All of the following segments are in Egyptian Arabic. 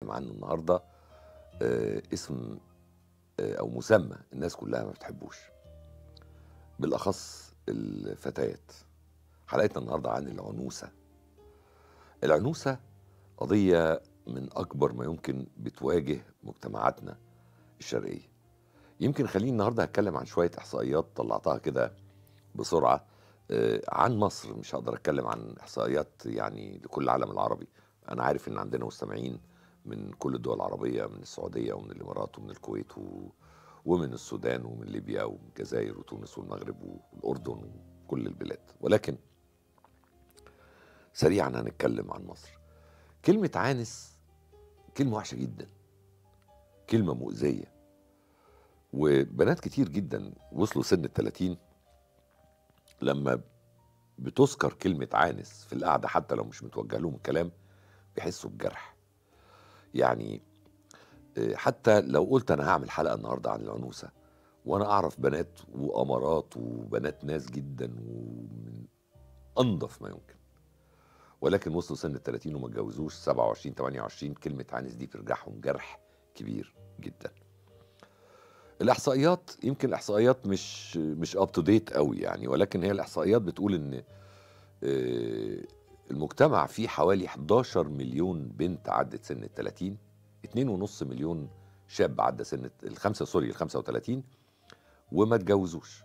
هنتكلم عنه النهارده آه، اسم آه، او مسمى الناس كلها ما بتحبوش بالاخص الفتيات حلقتنا النهارده عن العنوسه العنوسه قضيه من اكبر ما يمكن بتواجه مجتمعاتنا الشرقيه يمكن خليني النهارده هتكلم عن شويه احصائيات طلعتها كده بسرعه آه، عن مصر مش هقدر اتكلم عن احصائيات يعني لكل العالم العربي انا عارف ان عندنا مستمعين من كل الدول العربيه من السعوديه ومن الامارات ومن الكويت و... ومن السودان ومن ليبيا ومن الجزائر وتونس والمغرب والاردن وكل البلاد ولكن سريعا هنتكلم عن مصر كلمه عانس كلمه وحشه جدا كلمه مؤذيه وبنات كتير جدا وصلوا سن الثلاثين لما بتذكر كلمة عانس في القعدة حتى لو مش متوجه لهم الكلام بيحسوا بجرح يعني آه، حتى لو قلت أنا هعمل حلقة النهاردة عن العنوسة وأنا أعرف بنات وأمارات وبنات ناس جدا ومن أنظف ما يمكن ولكن وصلوا سن ال 30 وما اتجوزوش 27 28 كلمة عانس دي بترجعهم جرح كبير جدا الاحصائيات يمكن الاحصائيات مش مش اب تو ديت قوي يعني ولكن هي الاحصائيات بتقول ان آه، المجتمع فيه حوالي 11 مليون بنت عدت سن ال 30 2.5 مليون شاب عدى سن الخمسه سوري ال 35 وما اتجوزوش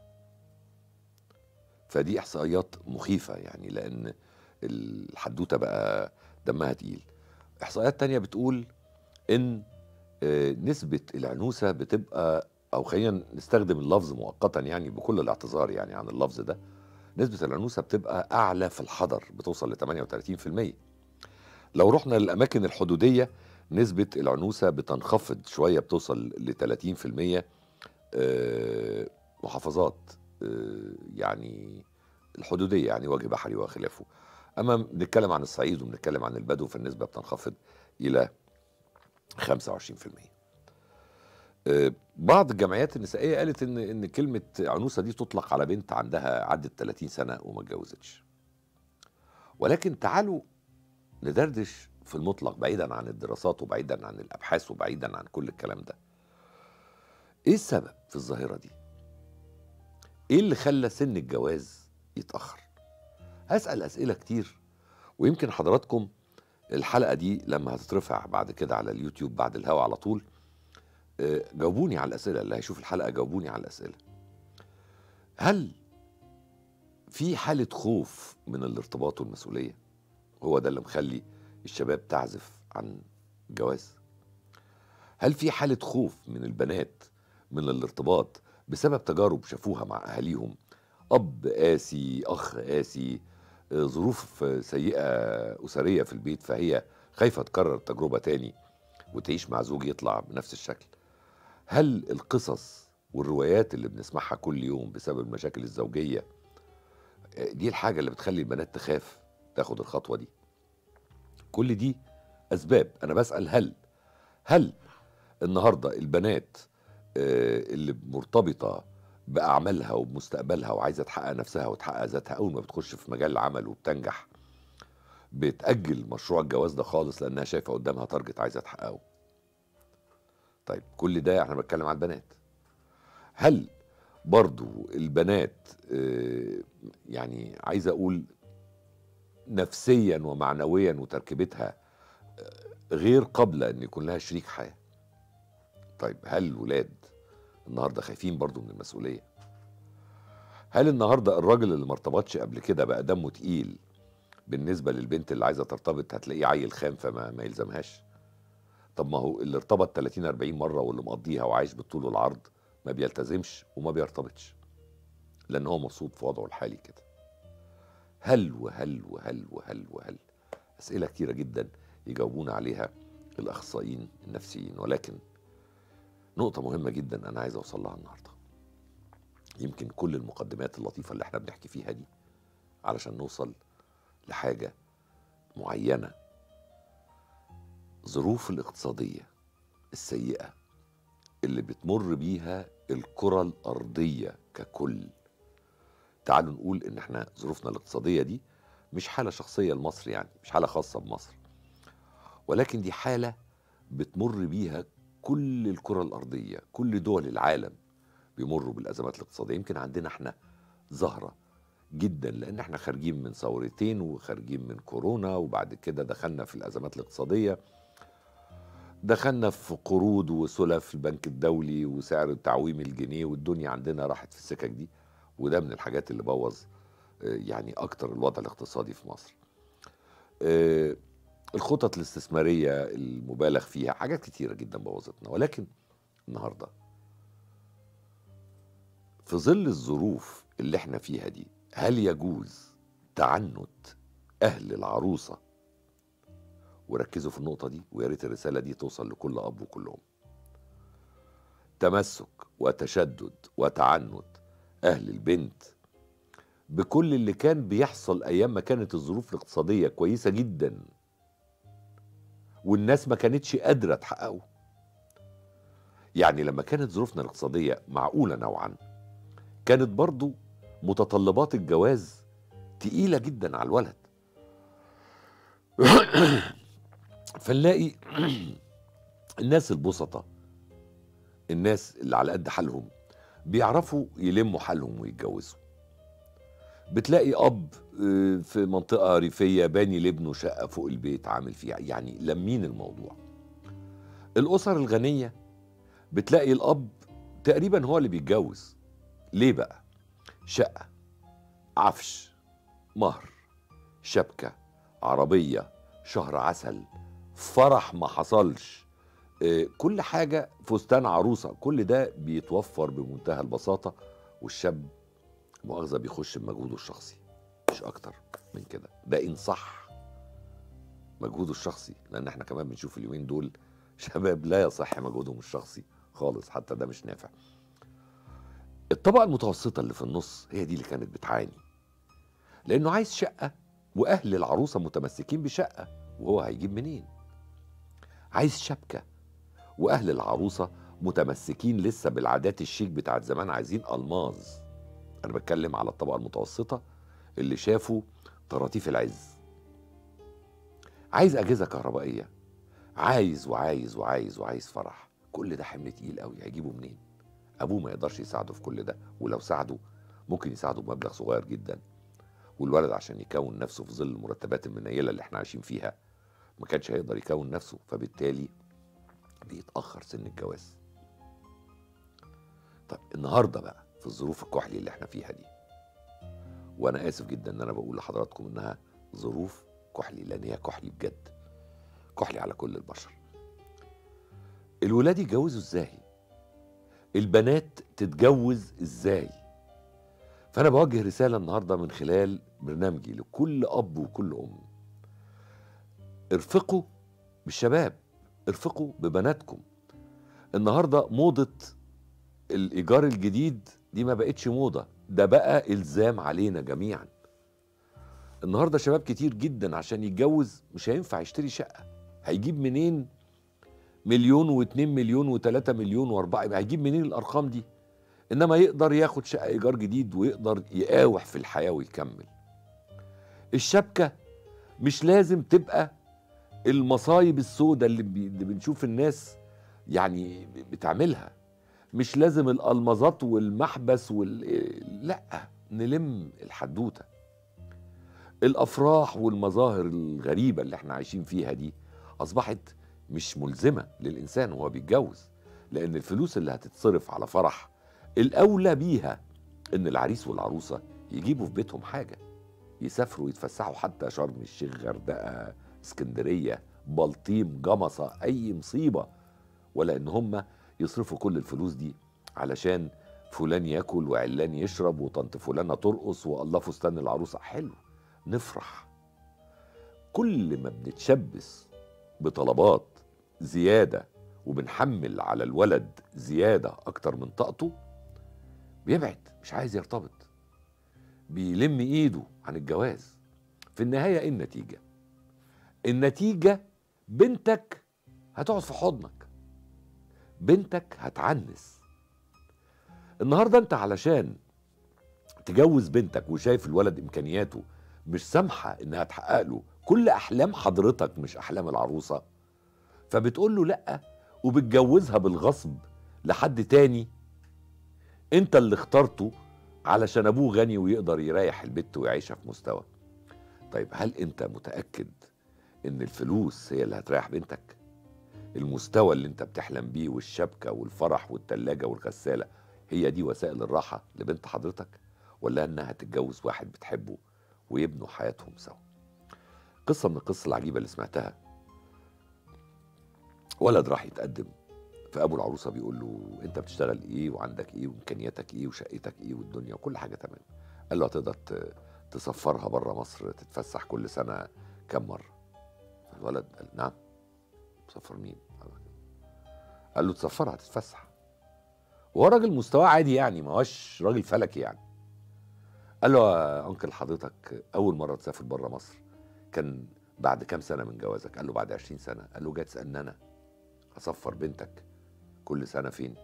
فدي احصائيات مخيفه يعني لان الحدوته بقى دمها تقيل احصائيات تانية بتقول ان آه، نسبة العنوسة بتبقى أو خلينا نستخدم اللفظ مؤقتا يعني بكل الاعتذار يعني عن اللفظ ده نسبة العنوسة بتبقى أعلى في الحضر بتوصل ل 38% لو رحنا للأماكن الحدودية نسبة العنوسة بتنخفض شوية بتوصل ل 30% آه، محافظات آه، يعني الحدودية يعني وجه بحري وخلافه أما بنتكلم عن الصعيد وبنتكلم عن البدو فالنسبة بتنخفض إلى 25% آه، بعض الجمعيات النسائيه قالت ان ان كلمه عنوسه دي تطلق على بنت عندها عدت 30 سنه وما اتجوزتش ولكن تعالوا ندردش في المطلق بعيدا عن الدراسات وبعيدا عن الابحاث وبعيدا عن كل الكلام ده ايه السبب في الظاهره دي ايه اللي خلى سن الجواز يتاخر هسال اسئله كتير ويمكن حضراتكم الحلقه دي لما هتترفع بعد كده على اليوتيوب بعد الهوا على طول آه، جاوبوني على الاسئله اللي هيشوف الحلقه جاوبوني على الاسئله هل في حاله خوف من الارتباط والمسؤوليه هو ده اللي مخلي الشباب تعزف عن الجواز هل في حاله خوف من البنات من الارتباط بسبب تجارب شافوها مع اهاليهم اب قاسي اخ قاسي آه، ظروف آه، سيئه اسريه في البيت فهي خايفه تكرر تجربه تاني وتعيش مع زوج يطلع بنفس الشكل هل القصص والروايات اللي بنسمعها كل يوم بسبب المشاكل الزوجيه آه، دي الحاجه اللي بتخلي البنات تخاف تاخد الخطوه دي كل دي اسباب انا بسال هل هل النهارده البنات آه، اللي مرتبطه باعمالها وبمستقبلها وعايزه تحقق نفسها وتحقق ذاتها اول ما بتخش في مجال العمل وبتنجح بتاجل مشروع الجواز ده خالص لانها شايفه قدامها تارجت عايزه تحققه طيب كل ده احنا بنتكلم عن البنات هل برضو البنات آه، يعني عايز اقول نفسيا ومعنويا وتركيبتها آه، غير قابله ان يكون لها شريك حياه طيب هل الولاد النهارده خايفين برضو من المسؤوليه هل النهارده الراجل اللي ما ارتبطش قبل كده بقى دمه تقيل بالنسبه للبنت اللي عايزه ترتبط هتلاقيه عيل خام فما ما يلزمهاش طب ما هو اللي ارتبط 30 40 مره واللي مقضيها وعايش بالطول والعرض ما بيلتزمش وما بيرتبطش لان هو مبسوط في وضعه الحالي كده هل وهل وهل وهل وهل اسئله كتيره جدا يجاوبونا عليها الاخصائيين النفسيين ولكن نقطه مهمه جدا انا عايز اوصل لها النهارده يمكن كل المقدمات اللطيفه اللي احنا بنحكي فيها دي علشان نوصل لحاجه معينه ظروف الاقتصاديه السيئه اللي بتمر بيها الكره الارضيه ككل تعالوا نقول ان احنا ظروفنا الاقتصاديه دي مش حاله شخصيه لمصر يعني مش حاله خاصه بمصر ولكن دي حاله بتمر بيها كل الكرة الأرضية كل دول العالم بيمروا بالأزمات الاقتصادية يمكن عندنا احنا ظاهرة جدا لأن احنا خارجين من ثورتين وخارجين من كورونا وبعد كده دخلنا في الأزمات الاقتصادية دخلنا في قروض وسلف البنك الدولي وسعر تعويم الجنيه والدنيا عندنا راحت في السكك دي وده من الحاجات اللي بوظ آه، يعني اكتر الوضع الاقتصادي في مصر آه، الخطط الاستثماريه المبالغ فيها حاجات كتيره جدا بوظتنا ولكن النهارده في ظل الظروف اللي احنا فيها دي هل يجوز تعنت اهل العروسه وركزوا في النقطه دي ويا ريت الرساله دي توصل لكل اب وكل ام تمسك وتشدد وتعنت اهل البنت بكل اللي كان بيحصل ايام ما كانت الظروف الاقتصاديه كويسه جدا والناس ما كانتش قادره تحققه يعني لما كانت ظروفنا الاقتصاديه معقوله نوعا كانت برضو متطلبات الجواز تقيله جدا على الولد فنلاقي الناس البسطة الناس اللي على قد حالهم بيعرفوا يلموا حالهم ويتجوزوا بتلاقي اب آه، في منطقه ريفيه باني لابنه شقه فوق البيت عامل فيها يعني لمين الموضوع الاسر الغنيه بتلاقي الاب تقريبا هو اللي بيتجوز ليه بقى شقه عفش مهر شبكه عربيه شهر عسل فرح ما حصلش آه، كل حاجه فستان عروسه كل ده بيتوفر بمنتهى البساطه والشاب مؤاخذه بيخش بمجهوده الشخصي مش اكتر من كده ده ان صح مجهوده الشخصي لان احنا كمان بنشوف اليومين دول شباب لا يصح مجهودهم الشخصي خالص حتى ده مش نافع الطبقه المتوسطه اللي في النص هي دي اللي كانت بتعاني لانه عايز شقه واهل العروسه متمسكين بشقه وهو هيجيب منين عايز شبكه واهل العروسه متمسكين لسه بالعادات الشيك بتاعت زمان عايزين الماظ انا بتكلم على الطبقه المتوسطه اللي شافوا طراطيف العز عايز اجهزه كهربائيه عايز وعايز وعايز وعايز فرح كل ده حمل تقيل قوي هيجيبه منين ابوه ما يقدرش يساعده في كل ده ولو ساعده ممكن يساعده بمبلغ صغير جدا والولد عشان يكون نفسه في ظل المرتبات المنيله اللي احنا عايشين فيها ما كانش هيقدر يكون نفسه فبالتالي بيتاخر سن الجواز طب النهارده بقى في الظروف الكحلي اللي احنا فيها دي وانا اسف جدا ان انا بقول لحضراتكم انها ظروف كحلي لان هي كحلي بجد كحلي على كل البشر الولاد يتجوزوا ازاي البنات تتجوز ازاي فانا بوجه رساله النهارده من خلال برنامجي لكل اب وكل ام ارفقوا بالشباب ارفقوا ببناتكم النهارده موضه الايجار الجديد دي ما بقتش موضه ده بقى الزام علينا جميعا النهارده شباب كتير جدا عشان يتجوز مش هينفع يشتري شقه هيجيب منين مليون واتنين مليون وتلاتة مليون واربعة يبقى هيجيب منين الارقام دي انما يقدر ياخد شقه ايجار جديد ويقدر يقاوح في الحياه ويكمل الشبكه مش لازم تبقى المصايب السوداء اللي, بي... اللي بنشوف الناس يعني بتعملها مش لازم الالمظات والمحبس وال لا نلم الحدوته الافراح والمظاهر الغريبه اللي احنا عايشين فيها دي اصبحت مش ملزمه للانسان وهو بيتجوز لان الفلوس اللي هتتصرف على فرح الاولى بيها ان العريس والعروسه يجيبوا في بيتهم حاجه يسافروا يتفسحوا حتى شرم الشيخ غردقه اسكندريه بلطيم جمصه اي مصيبه ولا ان هم يصرفوا كل الفلوس دي علشان فلان ياكل وعلان يشرب وطنط فلانه ترقص والله فستان العروسه حلو نفرح كل ما بنتشبث بطلبات زياده وبنحمل على الولد زياده اكتر من طاقته بيبعد مش عايز يرتبط بيلم ايده عن الجواز في النهايه ايه النتيجه النتيجه بنتك هتقعد في حضنك بنتك هتعنس النهارده انت علشان تجوز بنتك وشايف الولد امكانياته مش سامحه انها تحقق له كل احلام حضرتك مش احلام العروسه فبتقول له لا وبتجوزها بالغصب لحد تاني انت اللي اخترته علشان ابوه غني ويقدر يريح البت ويعيشها في مستوى طيب هل انت متاكد ان الفلوس هي اللي هتريح بنتك المستوى اللي انت بتحلم بيه والشبكه والفرح والتلاجه والغساله هي دي وسائل الراحه لبنت حضرتك ولا انها تتجوز واحد بتحبه ويبنوا حياتهم سوا قصه من القصص العجيبه اللي سمعتها ولد راح يتقدم فابو العروسه بيقول له انت بتشتغل ايه وعندك ايه وامكانياتك ايه وشقتك ايه والدنيا وكل حاجه تمام قال له هتقدر ت- تسفرها بره مصر تتفسح كل سنه كم مره الولد قال نعم تسفر مين قال له تسفرها تتفسح وهو راجل مستواه عادي يعني ما هوش راجل فلكي يعني قال له يا انكل حضرتك اول مره تسافر بره مصر كان بعد كام سنه من جوازك قال له بعد 20 سنه قال له جاي تسالني انا اسفر بنتك كل سنه فين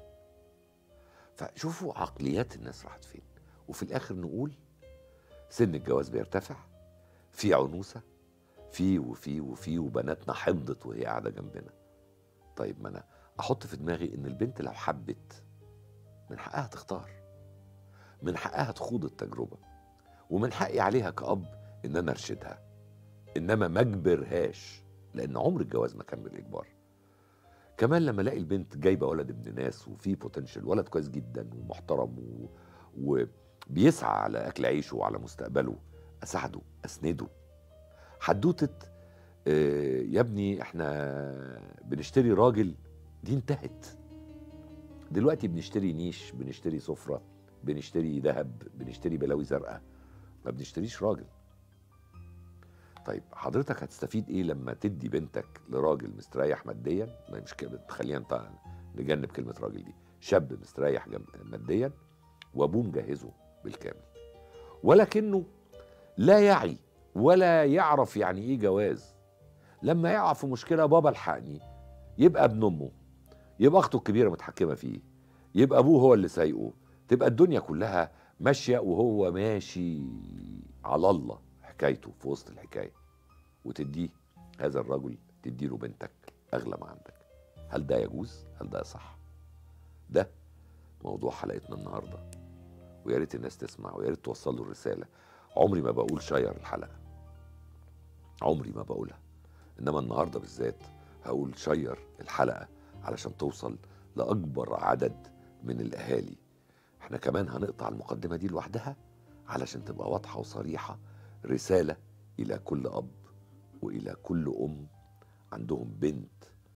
فشوفوا عقليات الناس راحت فين وفي الاخر نقول سن الجواز بيرتفع في عنوسه في وفي وفي وبناتنا حمضت وهي قاعده جنبنا طيب ما انا احط في دماغي ان البنت لو حبت من حقها تختار من حقها تخوض التجربه ومن حقي عليها كأب ان انا ارشدها انما ما اجبرهاش لان عمر الجواز ما كان بالاجبار كمان لما الاقي البنت جايبه ولد ابن ناس وفيه بوتنشال ولد كويس جدا ومحترم و... وبيسعى على اكل عيشه وعلى مستقبله اساعده اسنده حدوته آه، يا ابني احنا بنشتري راجل دي انتهت دلوقتي بنشتري نيش بنشتري سفره بنشتري ذهب بنشتري بلاوي زرقاء ما بنشتريش راجل طيب حضرتك هتستفيد ايه لما تدي بنتك لراجل مستريح ماديا ما مش كده خلينا نط- نجنب كلمه راجل دي شاب مستريح جم- ماديا وابوه مجهزه بالكامل ولكنه لا يعي ولا يعرف يعني ايه جواز لما يقع في مشكله بابا الحقني يبقى ابن امه يبقى اخته الكبيره متحكمه فيه يبقى ابوه هو اللي سايقه تبقى الدنيا كلها ماشيه وهو ماشي على الله حكايته في وسط الحكايه وتديه هذا الرجل تديله بنتك اغلى ما عندك هل ده يجوز هل ده صح ده موضوع حلقتنا النهارده ويا ريت الناس تسمع ويا ريت توصل له الرساله عمري ما بقول شير الحلقه عمري ما بقولها انما النهارده بالذات هقول شير الحلقه علشان توصل لاكبر عدد من الاهالي احنا كمان هنقطع المقدمه دي لوحدها علشان تبقى واضحه وصريحه رساله الى كل اب والى كل ام عندهم بنت